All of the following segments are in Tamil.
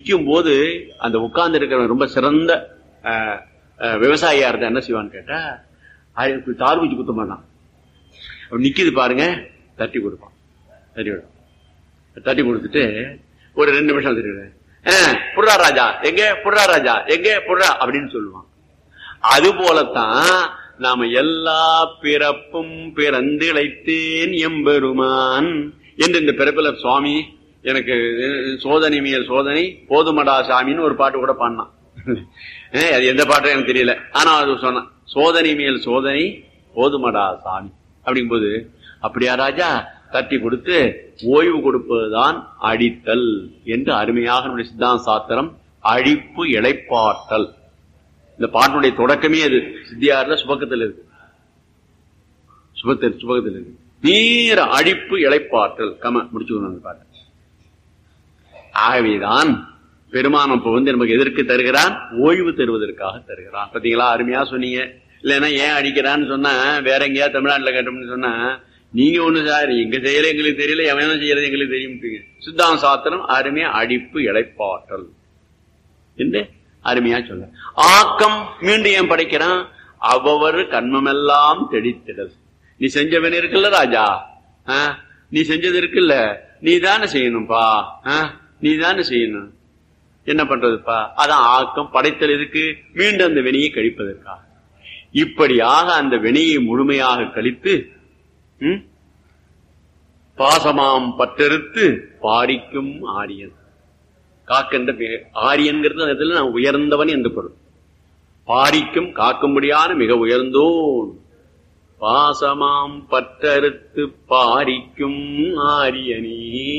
நிக்கும் போது அந்த உட்கார்ந்து இருக்கிறவன் ரொம்ப சிறந்த அஹ், அஹ், விவசாயியா இருந்தா என்ன செய்வான்னு கேட்டா அதுக்கு தார் வச்சு குத்த மாட்டான் அப்படி நிக்குது பாருங்க தட்டி கொடுப்பான் தட்டி கொடுப்பான் தட்டி கொடுத்துட்டு ஒரு ரெண்டு நிமிஷம் தெரியுது புடுறா ராஜா எங்க புடுறா ராஜா எங்க புடுறா அப்படின்னு சொல்லுவான் அது போலத்தான் நாம எல்லா பிறப்பும் பிறந்திழைத்தேன் எம்பெருமான் என்று இந்த பிறப்பில சுவாமி எனக்கு அஹ், சோதனை மேல் சோதனை போதுமடா சாமின்னு ஒரு பாட்டு கூட பாடினான் அஹ், அது எந்த பாட்டும் எனக்கு தெரியல ஆனா அது சொன்னான் சோதனை மேல் சோதனை போதுமடா சாமி அப்படிங்கும்போது அப்படியா ராஜா தட்டி கொடுத்து ஓய்வு கொடுப்பதுதான் அடித்தல் என்று அருமையாக நம்முடைய சித்தாந்த சாத்திரம் அழிப்பு இழைப்பாற்றல் இந்த பாட்டுடைய தொடக்கமே அது சித்தியார்ல சுபக்கத்தில் இருக்கு சுபத்தில் சுபகத்தில் இருக்கு நீர அழிப்பு இழைப்பாற்றல் கம முடிச்சுக்கணும் அந்த பாட்டு ஆகவேதான் பெருமானம் இப்ப வந்து நமக்கு எதற்கு தருகிறான் ஓய்வு தருவதற்காக தருகிறான் பாத்தீங்களா அருமையா சொன்னீங்க இல்லைன்னா ஏன் அடிக்கிறான்னு சொன்னா வேற எங்கேயா தமிழ்நாட்டுல கேட்டோம்னு சொன்னா நீங்க ஒண்ணு சார் எங்க செய்யற எங்களுக்கு தெரியல எவன் செய்யறது எங்களுக்கு தெரியும் சித்தாந்த சாத்திரம் அருமையா அடிப்பு இழைப்பாற்றல் என்று அருமையா சொல்ல ஆக்கம் மீண்டும் ஏன் படைக்கிறான் அவ்வவர் கண்மமெல்லாம் தெடித்திடல் நீ செஞ்சவன் இருக்குல்ல ராஜா ஆ? நீ செஞ்சது இருக்குல்ல நீ தானே செய்யணும்பா ஆ? நீ தானே செய்யணும் என்ன பண்றதுப்பா அதான் ஆக்கம் படைத்தல் இருக்கு மீண்டும் அந்த வினையை கழிப்பதற்காக இப்படியாக அந்த வினையை முழுமையாக கழித்து ம்? பாசமாம் பற்றறுத்து பாரிக்கும் ஆரியன் காக்கின்ற பெயர் ஆரியன்கிறது அந்த இடத்துல நான் உயர்ந்தவன் என்று பொருள் பாரிக்கும் காக்கும்படியான மிக உயர்ந்தோன் பாசமாம் பற்றறுத்து பாரிக்கும் ஆரியனே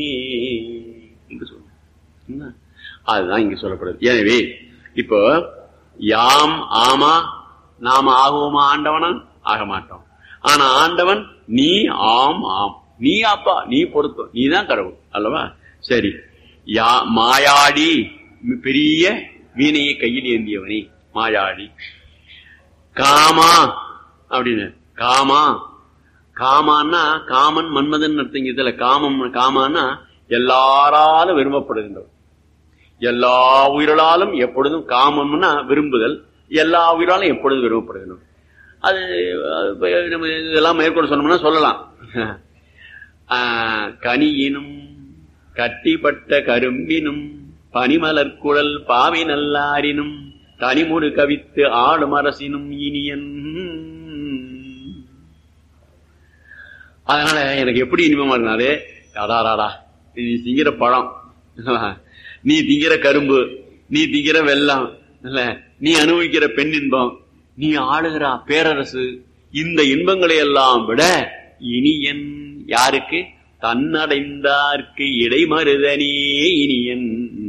என்று சொல்ல என்ன? அதுதான் இங்க சொல்லப்படுது எனவே இப்போ யாம் ஆமா நாம ஆகுவோமா ஆண்டவனா ஆக மாட்டோம் ஆனா ஆண்டவன் நீ ஆம் ஆம் நீ அப்பா நீ பொருத்தம் நீ தான் கடவுள் அல்லவா சரி யா மாயாடி பெரிய வீணையை கையில் ஏந்தியவனே மாயாடி காமா அப்படின்னு காமா காமான்னா காமன் மன்மதன் அர்த்தம் இதுல காமம் காமான்னா எல்லாராலும் விரும்பப்படுகின்றவர் எல்லா உயிர்களாலும் எப்பொழுதும் காமம்னா விரும்புதல் எல்லா உயிராலும் எப்பொழுதும் விரும்பப்படுகின்றவர் அது அது இப்ப நம்ம இதெல்லாம் மேற்கொண்டு சொன்னோம்னா சொல்லலாம் ஆஹ், கனியினும் கட்டிப்பட்ட கரும்பினும் பனிமலர் குழல் பாவி நல்லாரினும் தனிமுறு கவித்து ஆளும் அரசினும் இனியன் அதனால எனக்கு எப்படி இனிமமா இருந்தாலே அடாராடா நீ திங்கிற பழம் நீ திங்கிற கரும்பு நீ திங்கிற வெள்ளம் இல்ல நீ அனுபவிக்கிற பெண் இன்பம் நீ ஆளுகிற பேரரசு இந்த இன்பங்களை எல்லாம் விட இனியன் யாருக்கு தன்னடைந்தார்க்கு இடைமருதனே இனியன்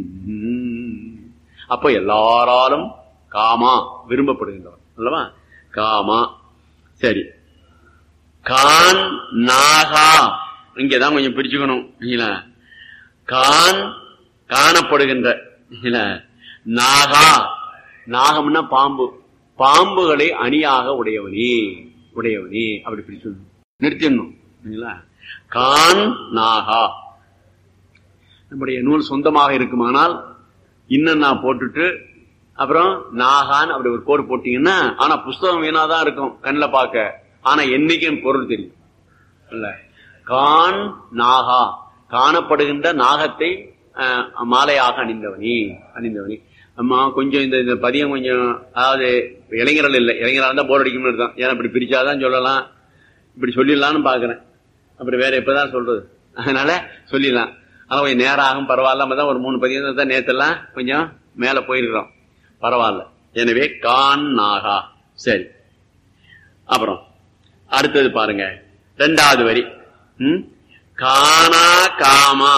அப்ப எல்லாராலும் காமா விரும்பப்படுகின்றவர் அல்லவா காமா சரி கான் நாகா இங்கதான் கொஞ்சம் பிரிச்சுக்கணும் இல்லைங்களா? கான் காணப்படுகின்ற இல்லைங்களா? நாகா நாகம்னா பாம்பு பாம்புகளை அணியாக உடையவனே உடையவனே அப்படி பிரிச்சுடணும் நிறுத்திடணும் இல்லைங்களா? கான் நாகா நம்முடைய நூல் சொந்தமாக இருக்குமானால் இன்னும் நான் போட்டுட்டு அப்புறம் நாகான் அப்படி ஒரு கோடு போட்டீங்கன்னா ஆனா புஸ்தகம் வீணாதான் இருக்கும் கண்ணில் பார்க்க ஆனா என்னைக்கும் பொருள் தெரியும் இல்ல கான் நாகா காணப்படுகின்ற நாகத்தை அஹ், மாலையாக அணிந்தவனே அணிந்தவனே அம்மா கொஞ்சம் இந்த இந்த பதியம் கொஞ்சம் அதாவது இளைஞர்கள் இல்லை இளைஞராக இருந்தா போர் அடிக்கும்னு அர்த்தம் ஏன்னா இப்படி பிரிச்சாதான் சொல்லலாம் இப்படி சொல்லிடலாம்னு பாக்குறேன் அப்புறம் வேற எப்பதான் சொல்றது அதனால சொல்லிடலாம் ஆனா கொஞ்சம் நேரம் ஆகும் பரவாயில்ல தான் ஒரு மூணு பதியம் தான் நேத்தெல்லாம் கொஞ்சம் மேல போயிருக்கிறோம் பரவாயில்ல எனவே கான் நாகா சரி அப்புறம் அடுத்தது பாருங்க ரெண்டாவது வரி ம்? காணா காமா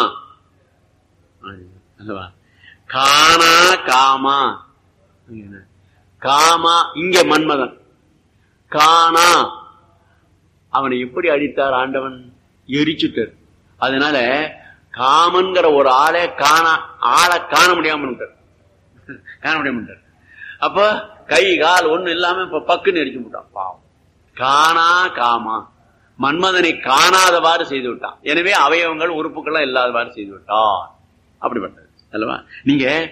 அல்லவா காணா காமா என்ன? காமா இங்க மன்மதன் காணா அவனை எப்படி அடித்தார் ஆண்டவன் எரிச்சுட்டார் அதனால காமன்கிற ஒரு ஆளை காணா ஆளை காண முடியாம விட்டார் காண முடியாம விட்டார் அப்ப கை கால் ஒண்ணு இல்லாம இப்ப பக்குன்னு எரிச்சு விட்டான் பாவம் காணா காமா மன்மதனை காணாதவாறு செய்து விட்டான் எனவே அவயவங்கள் உறுப்புகள்லாம் இல்லாதவாறு செய்து விட்டான் அப்படிப்பட்டது அல்லவா நீங்க